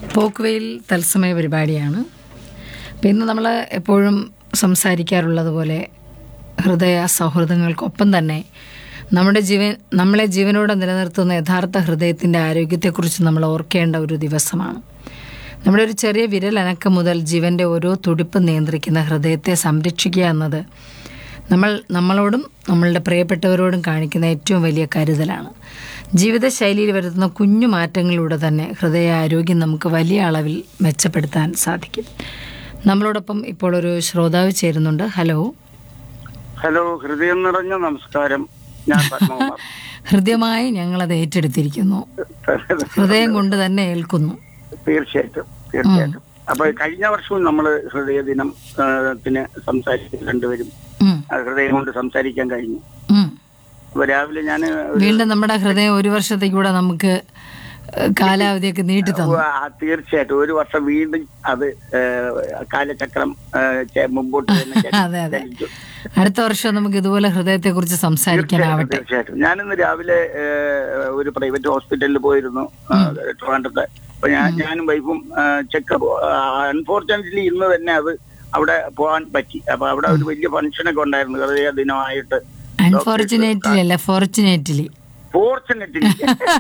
പോക്കുവെയിൽ തത്സമയ പരിപാടിയാണ് അപ്പം ഇന്ന് നമ്മൾ എപ്പോഴും സംസാരിക്കാറുള്ളത് പോലെ ഹൃദയ സൗഹൃദങ്ങൾക്കൊപ്പം തന്നെ നമ്മുടെ ജീവൻ നമ്മളെ ജീവനോടെ നിലനിർത്തുന്ന യഥാർത്ഥ ഹൃദയത്തിൻ്റെ ആരോഗ്യത്തെക്കുറിച്ച് നമ്മൾ ഓർക്കേണ്ട ഒരു ദിവസമാണ് നമ്മുടെ ഒരു ചെറിയ വിരൽ അനക്കം മുതൽ ജീവൻ്റെ ഓരോ തുടിപ്പ് നിയന്ത്രിക്കുന്ന ഹൃദയത്തെ സംരക്ഷിക്കുക എന്നത് നമ്മൾ നമ്മളോടും നമ്മളുടെ പ്രിയപ്പെട്ടവരോടും കാണിക്കുന്ന ഏറ്റവും വലിയ കരുതലാണ് ജീവിതശൈലിയിൽ വരുത്തുന്ന കുഞ്ഞു മാറ്റങ്ങളിലൂടെ തന്നെ ഹൃദയ ആരോഗ്യം നമുക്ക് വലിയ അളവിൽ മെച്ചപ്പെടുത്താൻ സാധിക്കും നമ്മളോടൊപ്പം ഇപ്പോൾ ഒരു ശ്രോതാവ് ചേരുന്നുണ്ട് ഹലോ ഹലോ ഹൃദയം നിറഞ്ഞ നമസ്കാരം ഞാൻ പത്മകുമാർ ഹൃദ്യമായി ഞങ്ങളത് ഏറ്റെടുത്തിരിക്കുന്നു ഹൃദയം കൊണ്ട് തന്നെ ഏൽക്കുന്നു തീർച്ചയായിട്ടും തീർച്ചയായിട്ടും അപ്പൊ കഴിഞ്ഞ വർഷവും നമ്മൾ ഹൃദയ ദിനം ആ, ത്തിന് സംസാരിച്ചു രണ്ടുപേരും ഉം, ആ, ഹൃദയം കൊണ്ട് സംസാരിക്കാൻ കഴിഞ്ഞു ഉം. അപ്പൊ രാവിലെ ഞാൻ വീണ്ടും നമ്മുടെ ഹൃദയം ഒരു വർഷത്തേക്കൂടെ നമുക്ക് ഏഹ്, കാലാവധിയൊക്കെ നീട്ടി തന്നു തീർച്ചയായിട്ടും ഒരു വർഷം വീണ്ടും അത് ആ, കാലചക്രം ആ, ചെ- മുമ്പോട്ട് തന്നെ അതെ അതെ ചലിച്ചു. അടുത്ത വർഷം നമുക്ക് ഇതുപോലെ ഹൃദയത്തെ കുറിച്ച് സംസാരിക്കാനാവട്ടെ തീർച്ചയായിട്ടും ഞാനിന്ന് രാവിലെ ആ, ഒരു പ്രൈവറ്റ് ഹോസ്പിറ്റലിൽ പോയിരുന്നു ആ, ട്രിവാൻഡ്രത്ത് അപ്പൊ ഞാൻ ഞാനും വൈഫും ചെക്കപ്പ് അൺഫോർച്ചുനേറ്റ്ലി ഇന്ന് തന്നെ അത് അവിടെ പോകാൻ പറ്റി അപ്പൊ അവിടെ ഒരു വലിയ ഫംഗ്ഷനൊക്കെ ഉണ്ടായിരുന്നു ഹൃദയ ദിനമായിട്ട് അൺഫോർച്ചുനേറ്റ്ലി അല്ല ഫോർച്ചുനേറ്റ്ലി ഫോർച്ചുനേറ്റ്ലി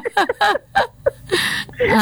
ആ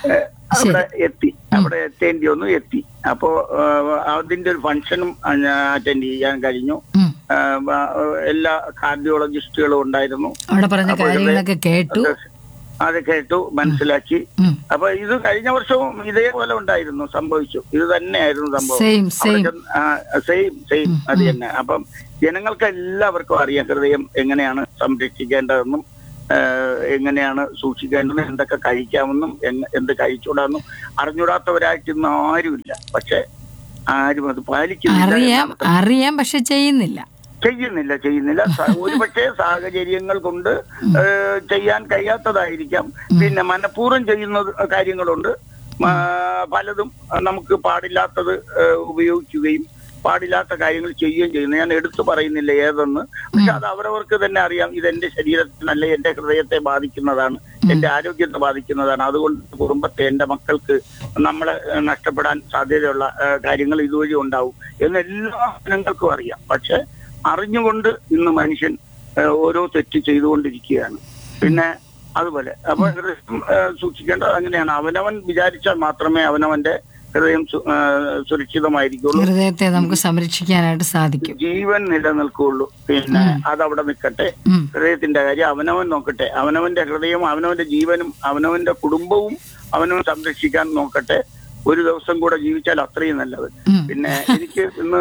അവിടെ എത്തി അവിടെ എത്തേണ്ടി വന്നു എത്തി അപ്പോ ആ, അതിന്റെ ഒരു ഫംഗ്ഷനും അറ്റൻഡ് ചെയ്യാൻ കഴിഞ്ഞു ഉം. ആ, ആ, എല്ലാ കാർഡിയോളജിസ്റ്റുകളും ഉണ്ടായിരുന്നു അവിടെ പറഞ്ഞ കാര്യങ്ങളൊക്കെ കേട്ടു അത് കേട്ടു മനസ്സിലാക്കി ഉം. അപ്പൊ ഇത് കഴിഞ്ഞ വർഷവും ഇതേപോലെ ഉണ്ടായിരുന്നു സംഭവിച്ചു ഇത് തന്നെയായിരുന്നു സംഭവം സെയിം സെയിം സെയിം സെയിം അത് തന്നെ അപ്പം ജനങ്ങൾക്ക് എല്ലാവർക്കും അറിയാം ഹൃദയം എങ്ങനെയാണ് സംരക്ഷിക്കേണ്ടതെന്നും ആ, എങ്ങനെയാണ് സൂക്ഷിക്കേണ്ടതെന്നും എന്തൊക്കെ കഴിക്കാമെന്നും എങ്ങ- എന്ത് കഴിച്ചുകൂടാന്നും അറിഞ്ഞൂടാത്തവരായിട്ട് ഇന്ന് ആരുമില്ല പക്ഷെ ആരും അത് പാലിക്കുന്നില്ല അറിയാം അറിയാം പക്ഷെ ചെയ്യുന്നില്ല ചെയ്യുന്നില്ല ചെയ്യുന്നില്ല സ- ഒരുപക്ഷെ സാഹചര്യങ്ങൾ കൊണ്ട് ഏഹ്, ചെയ്യാൻ കഴിയാത്തതായിരിക്കാം പിന്നെ മനഃപൂർവ്വം ചെയ്യുന്ന കാര്യങ്ങളുണ്ട് ആ, പലതും നമുക്ക് പാടില്ലാത്തത് ഏഹ്, ഉപയോഗിക്കുകയും പാടില്ലാത്ത കാര്യങ്ങൾ ചെയ്യുകയും ചെയ്യുന്നു ഞാൻ എടുത്തു പറയുന്നില്ല ഏതെന്ന് പക്ഷെ അത് അവരവർക്ക് തന്നെ അറിയാം ഇത് എന്റെ ശരീരത്തിനല്ല എന്റെ ഹൃദയത്തെ ബാധിക്കുന്നതാണ് എന്റെ ആരോഗ്യത്തെ ബാധിക്കുന്നതാണ് അതുകൊണ്ട് കുടുംബത്തെ എന്റെ മക്കൾക്ക് നമ്മളെ ഏഹ്, നഷ്ടപ്പെടാൻ സാധ്യതയുള്ള ഏഹ്, കാര്യങ്ങൾ ഇതുവഴി ഉണ്ടാവും എന്ന് എല്ലാ ജനങ്ങൾക്കും അറിയാം പക്ഷെ അറിഞ്ഞുകൊണ്ട് ഇന്ന് മനുഷ്യൻ ഏഹ്, ഓരോ തെറ്റ് ചെയ്തുകൊണ്ടിരിക്കുകയാണ് പിന്നെ അതുപോലെ അപ്പൊ ഹൃദയം ഏഹ്, സൂക്ഷിക്കേണ്ടത് അങ്ങനെയാണ് അവനവൻ വിചാരിച്ചാൽ മാത്രമേ അവനവന്റെ ഹൃദയം സു- ഏഹ്, സുരക്ഷിതമായിരിക്കുള്ളൂ ഹൃദയത്തെ നമുക്ക് സംരക്ഷിക്കാനായിട്ട് സാധിക്കും ജീവൻ നിലനിൽക്കുകയുള്ളൂ പിന്നെ അതവിടെ നിൽക്കട്ടെ ഉം. ഹൃദയത്തിന്റെ കാര്യം അവനവൻ നോക്കട്ടെ അവനവന്റെ ഹൃദയവും അവനവന്റെ ജീവനും അവനവന്റെ കുടുംബവും അവനവൻ സംരക്ഷിക്കാൻ നോക്കട്ടെ ഒരു ദിവസം കൂടെ ജീവിച്ചാൽ അത്രയും നല്ലത് ഉം. പിന്നെ എനിക്ക് ഇന്ന്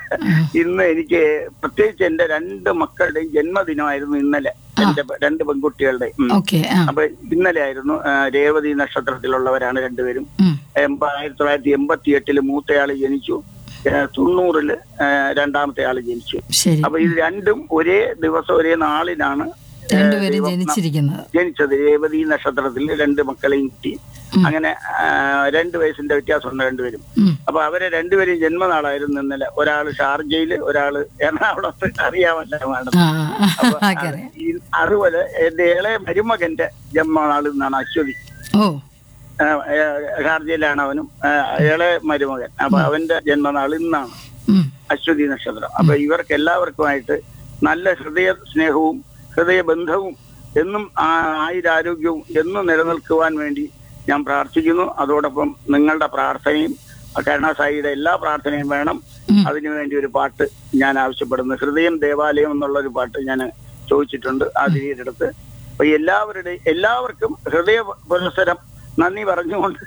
ഇന്ന് എനിക്ക് പ്രത്യേകിച്ച് എന്റെ രണ്ട് മക്കളുടെയും ജന്മദിനമായിരുന്നു ഇന്നലെ എന്റെ രണ്ട് പെൺകുട്ടികളുടെയും ഉം. ഓക്കെ ആ അപ്പൊ ഇന്നലെ ആയിരുന്നു ആ, രേവതി നക്ഷത്രത്തിലുള്ളവരാണ് രണ്ടുപേരും ഉം. എൺപ- ആയിരത്തി തൊള്ളായിരത്തി എൺപത്തി എട്ടില് മൂത്തയാള് ജനിച്ചു ഏ, തൊണ്ണൂറില് ഏ, രണ്ടാമത്തെ ആള് ജനിച്ചു ശരി അപ്പൊ ഇത് രണ്ടും ഒരേ ദിവസം ഒരേ നാളിലാണ് ഏ, രണ്ടുപേരും ദൈവം ജനിച്ചിരിക്കുന്നത് ജനിച്ചത് രേവതി നക്ഷത്രത്തിൽ രണ്ട് മക്കളെയും കിട്ടി അങ്ങനെ ആ, രണ്ട് വയസ്സിന്റെ വ്യത്യാസമുണ്ട് രണ്ടുപേരും ഉം. അപ്പൊ അവരെ രണ്ടുപേരും ജന്മനാളായിരുന്നു ഇന്നലെ ഒരാള് ഷാർജയില് ഒരാള് എറണാകുളത്ത് അറിയാമല്ലോ മാഡം ആ അപ്പൊ ആ അറിയാം ഈ അതുപോലെ എന്റെ ഇളയ മരുമകന്റെ ജന്മനാൾ എന്നാണ് അശ്വതി ഓ ആ, ഏ, ഷാർജയിലാണ് അവനും ആ, ഇളയ മരുമകൻ അപ്പൊ അവന്റെ ജന്മനാൾ ഇന്നാണ് ഉം. അശ്വതി നക്ഷത്രം അപ്പൊ ഇവർക്ക് എല്ലാവർക്കുമായിട്ട് നല്ല ഹൃദയ സ്നേഹവും ഹൃദയ ബന്ധവും എന്നും ആ- ആയുരാരോഗ്യവും എന്നും നിലനിൽക്കുവാൻ വേണ്ടി ഞാൻ പ്രാർത്ഥിക്കുന്നു അതോടൊപ്പം നിങ്ങളുടെ പ്രാർത്ഥനയും കരുണാസായിയുടെ എല്ലാ പ്രാർത്ഥനയും വേണം ഉം. അതിനുവേണ്ടി ഒരു പാട്ട് ഞാൻ ആവശ്യപ്പെടുന്നു ഹൃദയം ദേവാലയം എന്നുള്ള ഒരു പാട്ട് ഞാൻ ചോദിച്ചിട്ടുണ്ട് ആ ദിനീരെടുത്ത് അപ്പൊ എല്ലാവരുടെ എല്ലാവർക്കും ഹൃദയ പുരസ്സരം നന്ദി പറഞ്ഞുകൊണ്ട്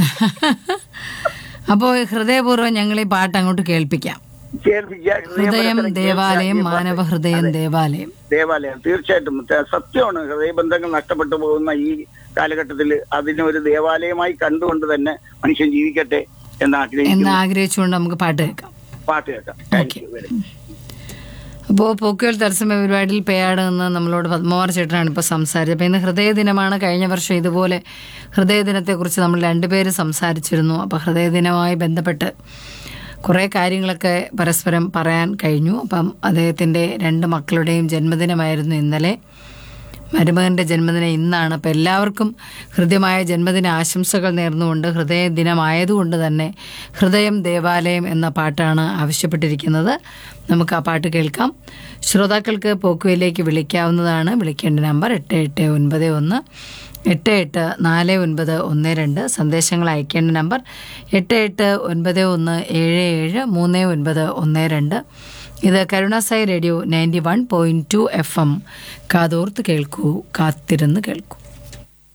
അപ്പോൾ ഹൃദയപൂർവ്വം ഞങ്ങൾ ഈ പാട്ട് അങ്ങോട്ട് കേൾപ്പിക്കാം കേൾപ്പിക്കുക ഹൃദയ ഹൃദയം പുരസ്സരം ദേവാലയം കേൾപ്പിക്കുക. മാനവ ഹൃദയം ദേവാലയം ദേവാലയം തീർച്ചയായിട്ടും ത- സത്യമാണ് ഹൃദയബന്ധങ്ങൾ നഷ്ടപ്പെട്ടു പോകുന്ന ഈ കാലഘട്ടത്തിൽ അതിനെ ഒരു ദേവാലയമായി കണ്ടുകൊണ്ട് തന്നെ മനുഷ്യൻ ജീവിക്കട്ടെ എന്ന് എന്ന് ആഗ്രഹിക്കുന്നു ആഗ്രഹിച്ചുകൊണ്ട് നമുക്ക് പാട്ട് കേൾക്കാം പാട്ട് കേൾക്കാം താങ്ക് യു വെരി മച്ച് അപ്പോൾ പോക്കുകൾ തത്സമയ പരിപാടിയിൽ പേയാട് നിന്ന് നമ്മളോട് പത്മകുമാർ ചേട്ടനാണ് ഇപ്പോൾ സംസാരിച്ചത് അപ്പോൾ ഇന്ന് ഹൃദയ ദിനമാണ് കഴിഞ്ഞ വർഷം ഇതുപോലെ ഹൃദയ ദിനത്തെക്കുറിച്ച് നമ്മൾ രണ്ടുപേരും സംസാരിച്ചിരുന്നു അപ്പോൾ ഹൃദയ ദിനവുമായി ബന്ധപ്പെട്ട് കുറേ കാര്യങ്ങളൊക്കെ പരസ്പരം പറയാൻ കഴിഞ്ഞു അപ്പം അദ്ദേഹത്തിൻ്റെ രണ്ട് മക്കളുടെയും ജന്മദിനമായിരുന്നു ഇന്നലെ മരുമകൻ്റെ ജന്മദിനം ഇന്നാണ് അപ്പോൾ എല്ലാവർക്കും ഹൃദ്യമായ ജന്മദിന ആശംസകൾ നേർന്നുകൊണ്ട് ഹൃദയ ദിനമായതുകൊണ്ട് തന്നെ ഹൃദയം ദേവാലയം എന്ന പാട്ടാണ് ആവശ്യപ്പെട്ടിരിക്കുന്നത് നമുക്ക് ആ പാട്ട് കേൾക്കാം ശ്രോതാക്കൾക്ക് പോക്കുവയിലേക്ക് വിളിക്കാവുന്നതാണ് വിളിക്കേണ്ട നമ്പർ എട്ട് എട്ട് ഒൻപത് ഒന്ന് എട്ട് എട്ട് നാല് ഒൻപത് ഒന്ന് രണ്ട് സന്ദേശങ്ങൾ അയക്കേണ്ട നമ്പർ എട്ട് എട്ട് ഒൻപത് ഒന്ന് ഏഴ് ഏഴ് മൂന്ന് ഒൻപത് ഒന്ന് രണ്ട് ഇത് Karunasai radio ninety one point two F M കാതോർത്ത് കേൾക്കൂ കാത്തിരുന്ന് കേൾക്കൂ